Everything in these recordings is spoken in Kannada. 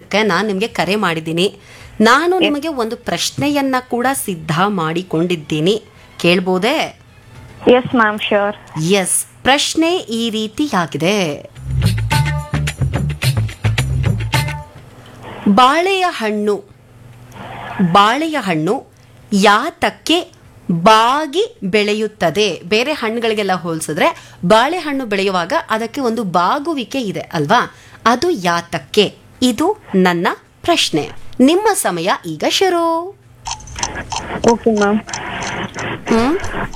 ವಿಚಾರಕ್ಕೆ ನಾನು ನಿಮಗೆ ಕರೆ ಮಾಡಿದ್ದೀನಿ ನಾನು ನಿಮಗೆ ಒಂದು ಪ್ರಶ್ನೆಯನ್ನ ಕೂಡ ಸಿದ್ಧ ಮಾಡಿಕೊಂಡಿದ್ದೀನಿ ಕೇಳ್ಬೋದೇ ಎಸ್ ಮ್ಯಾಮ್ ಶ್ಯೂರ್ ಎಸ್ ಪ್ರಶ್ನೆ ಈ ರೀತಿಯಾಗಿದೆ ಬಾಳೆಯ ಹಣ್ಣು ಬಾಳೆಯ ಹಣ್ಣು ಯಾತಕ್ಕೆ ಬಾಗಿ ಬೆಳೆಯುತ್ತದೆ ಬೇರೆ ಹಣ್ಣುಗಳಿಗೆಲ್ಲ ಹೋಲಿಸಿದ್ರೆ ಬಾಳೆಹಣ್ಣು ಬೆಳೆಯುವಾಗ ಅದಕ್ಕೆ ಒಂದು ಬಾಗುವಿಕೆ ಇದೆ ಅಲ್ವಾ ಅದು ಯಾತಕ್ಕೆ ಇದು ನನ್ನ ಪ್ರಶ್ನೆ ನಿಮ್ಮ ಸಮಯ ಈಗ ಶುರು ಓಕೆ ಮ್ಯಾಮ್ ಹ್ಮ್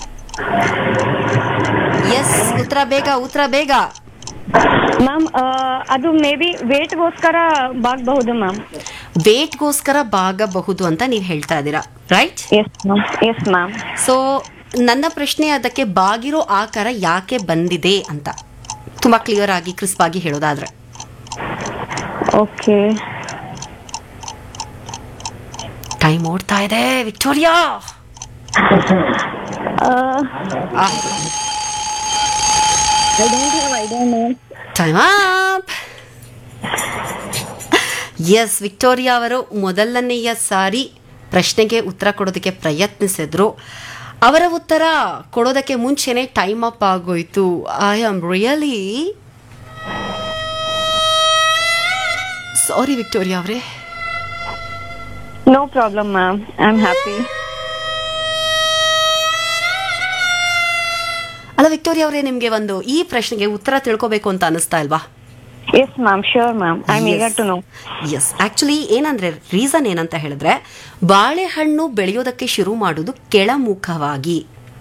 ಎಸ್ ಉತ್ತರ ಬೇಗ ಉತ್ತರ ಬೇಗ ಮ್ಯಾಮ್ ಅದು ಮೇ ಬಿ ವೇಟ್ಗೋಸ್ಕರ ಬಾಗಬಹುದು ಮ್ಯಾಮ್ ವೇಟ್ಗೋಸ್ಕರ ಬಾಗಬಹುದು ಅಂತ ನೀವು ಹೇಳ್ತಾ ಇದ್ದೀರಾ right yes ma'am yes ma'am so ನನ್ನ ಪ್ರಶ್ನೆ ಅದಕ್ಕೆ ಬಾಗಿರೋ ಆಕಾರ ಯಾಕೆ ಬಂದಿದೆ ಅಂತ ತುಂಬಾ ಕ್ಲಿಯರ್ ಆಗಿ ಕ್ರಿಸ್ಪ್ ಆಗಿ ಹೇಳೋದಾದ್ರೆ ಓಕೆ ಟೈಮ್ ಓಡ್ತಾ ಇದೆ Victoria I don't have idea ma'am time up yes Victoria ಅವರು ಮೊದಲನೆಯ ಸಾರಿ ಪ್ರಶ್ನೆಗೆ ಉತ್ತರ ಕೊಡೋದಕ್ಕೆ ಪ್ರಯತ್ನಿಸಿದ್ರು ಅವರ ಉತ್ತರ ಕೊಡೋದಕ್ಕೆ ಮುಂಚೆನೆ ಟೈಮ್ ಅಪ್ ಆಗೋಯ್ತು I am really sorry Victoria ಅವರೇ no problem ma'am I am happy ಅಲ್ಲ ವಿಕ್ಟೋರಿಯಾ ಅವರೇ ನಿಮ್ಗೆ ಒಂದು ಈ ಪ್ರಶ್ನೆಗೆ ಉತ್ತರ ತಿಳ್ಕೋಬೇಕು ಅಂತ ಅನಿಸ್ತಾ ಇಲ್ವಾ yes ma'am sure ma'am I am eager to know yes actually ಏನಂದ್ರೆ ರೀಸನ್ ಏನಂತ ಹೇಳಿದ್ರೆ ಬಾಳೆಹಣ್ಣು ಬೆಳೆಯೋದಕ್ಕೆ ಶುರು ಮಾಡುವುದು ಕೆಳಮುಖವಾಗಿ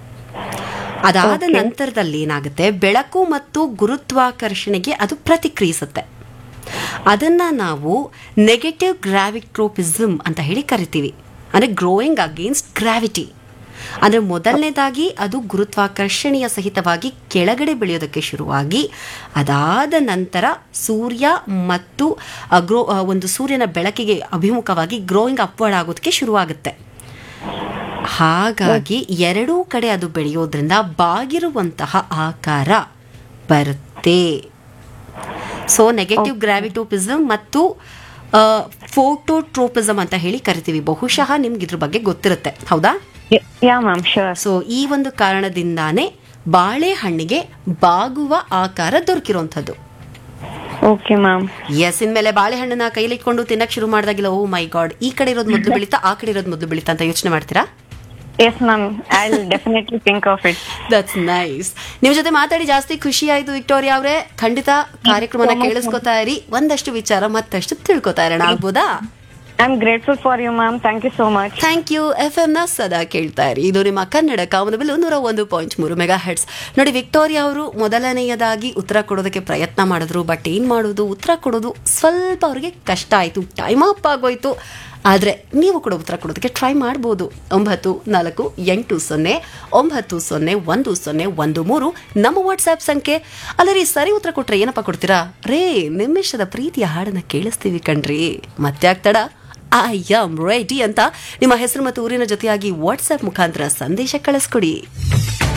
ಅದಾದ ನಂತರದಲ್ಲಿ ಏನಾಗುತ್ತೆ ಬೆಳಕು ಮತ್ತು ಗುರುತ್ವಾಕರ್ಷಣೆಗೆ ಅದು ಪ್ರತಿಕ್ರಿಯಿಸುತ್ತೆ ಅದನ್ನ ನಾವು ನೆಗೆಟಿವ್ ಗ್ರಾವಿಟ್ರೋಪಿಸಮ್ ಅಂತ ಹೇಳಿ ಕರಿತೀವಿ ಅಂದ್ರೆ ಗ್ರೋಯಿಂಗ್ ಅಗೇನ್ಸ್ಟ್ ಗ್ರಾವಿಟಿ ಅಂದ್ರೆ ಮೊದಲನೇದಾಗಿ ಅದು ಗುರುತ್ವಾಕರ್ಷಣೆಯ ಸಹಿತವಾಗಿ ಕೆಳಗಡೆ ಬೆಳೆಯೋದಕ್ಕೆ ಶುರುವಾಗಿ ಅದಾದ ನಂತರ ಸೂರ್ಯ ಮತ್ತು ಆ ಗ್ರೋ ಆ ಒಂದು ಸೂರ್ಯನ ಬೆಳಕಿಗೆ ಅಭಿಮುಖವಾಗಿ ಗ್ರೋಯಿಂಗ್ ಅಪ್ವರ್ಡ್ ಆಗೋದಕ್ಕೆ ಶುರುವಾಗುತ್ತೆ ಹಾಗಾಗಿ ಎರಡೂ ಕಡೆ ಅದು ಬೆಳೆಯೋದ್ರಿಂದ ಬಾಗಿರುವಂತಹ ಆಕಾರ ಬರುತ್ತೆ ಸೊ ನೆಗೆಟಿವ್ ಗ್ರಾವಿಟೋಪಿಸಮ್ ಮತ್ತು ಫೋಟೋಟ್ರೋಪಿಸಮ್ ಅಂತ ಹೇಳಿ ಕರಿತೀವಿ ಬಹುಶಃ ನಿಮ್ಗೆ ಇದ್ರ ಬಗ್ಗೆ ಗೊತ್ತಿರುತ್ತೆ ಹೌದಾ ಯಾ ಮ್ಯಾಮ್ ಶ್ಯೂರ್ ಸೊ ಈ ಒಂದು ಕಾರಣದಿಂದಾನೇ ಬಾಳೆಹಣ್ಣಿಗೆ ಬಾಗುವ ಆಕಾರ ದೊರಕಿರುವಂಥದ್ದು ಓಕೆ ಮ್ಯಾಮ್ ಎಸ್ ಇನ್ಮೇಲೆ ಬಾಳೆಹಣ್ಣನ್ನ ಕೈಲಿ ಇಟ್ಕೊಂಡು ತಿನ್ನಕ್ ಶುರು ಮಾಡಿದಾಗಿಲ್ಲ ಓ ಮೈ ಗಾಡ್ ಈ ಕಡೆ ಇರೋದು ಮೊದಲು ಬೆಳೀತಾ ಆ ಕಡೆ ಇರೋದು ಮೊದಲು ಬೆಳೀತಾ ಅಂತ ಯೋಚನೆ ಮಾಡ್ತೀರಾ yes ma'am I will definitely think of it that's nice ನಿಮ್ ಜೊತೆ ಮಾತಾಡಿ ಜಾಸ್ತಿ ಖುಷಿ ಆಯ್ತು ವಿಕ್ಟೋರಿಯಾ ಅವರೇ ಖಂಡಿತ ಕಾರ್ಯಕ್ರಮನ ಕೇಳಿಸ್ಕೊತಾ ಇರಿ ಒಂದಷ್ಟು ವಿಚಾರ ಮತ್ತಷ್ಟು ತಿಳ್ಕೊತಾ ಇರೋಣ ಆಗ್ಬೋದಾ I am grateful for you ma'am thank you so much thank you F M ನ ಸದಾ ಕೇಳ್ತಾ ಇರಿ ಇದು ನಿಮ್ಮ ಕನ್ನಡ ಕಾಮನಬಿಲ್ಲು ನೂರ ಒಂದು ಪಾಯಿಂಟ್ ಮೂರು ಮೆಗಾ ಹೆಡ್ಸ್ ನೋಡಿ ವಿಕ್ಟೋರಿಯಾ ಅವರು ಮೊದಲನೆಯದಾಗಿ ಉತ್ತರ ಕೊಡೋದಕ್ಕೆ ಪ್ರಯತ್ನ ಮಾಡಿದ್ರು ಬಟ್ ಏನ್ ಮಾಡೋದು ಉತ್ತರ ಕೊಡೋದು ಸ್ವಲ್ಪ ಅವರಿಗೆ ಕಷ್ಟ ಆಯ್ತು ಟೈಮ್ ಅಪ್ ಆಗೋಯ್ತು ಆದ್ರೆ ನೀವು ಕೂಡ ಉತ್ತರ ಕೊಡೋದಕ್ಕೆ ಟ್ರೈ ಮಾಡ್ಬೋದು ಒಂಬತ್ತು ನಾಲ್ಕು ಎಂಟು ಸೊನ್ನೆ ಒಂಬತ್ತು ಸೊನ್ನೆ ಒಂದು ಸೊನ್ನೆ ಒಂದು ಮೂರು ನಮ್ಮ ವಾಟ್ಸ್ಆಪ್ ಸಂಖ್ಯೆ ಅಲ್ಲರಿ ಸರಿ ಉತ್ತರ ಕೊಟ್ರೆ ಏನಪ್ಪ ಕೊಡ್ತೀರಾ ರೇ ನಿಮಿಷದ ಪ್ರೀತಿಯ ಹಾಡನ್ನ ಕೇಳಿಸ್ತೀವಿ ಕಣ್ರಿ ಮತ್ತೆ ಆಗ್ತಡ ಐ ಆಮ್ ರೆಡಿ ಅಂತ ನಿಮ್ಮ ಹೆಸರು ಮತ್ತು ಊರಿನ ಜೊತೆಯಾಗಿ ವಾಟ್ಸ್ಆಪ್ ಮುಖಾಂತರ ಸಂದೇಶ ಕಳಿಸ್ಕೊಡಿ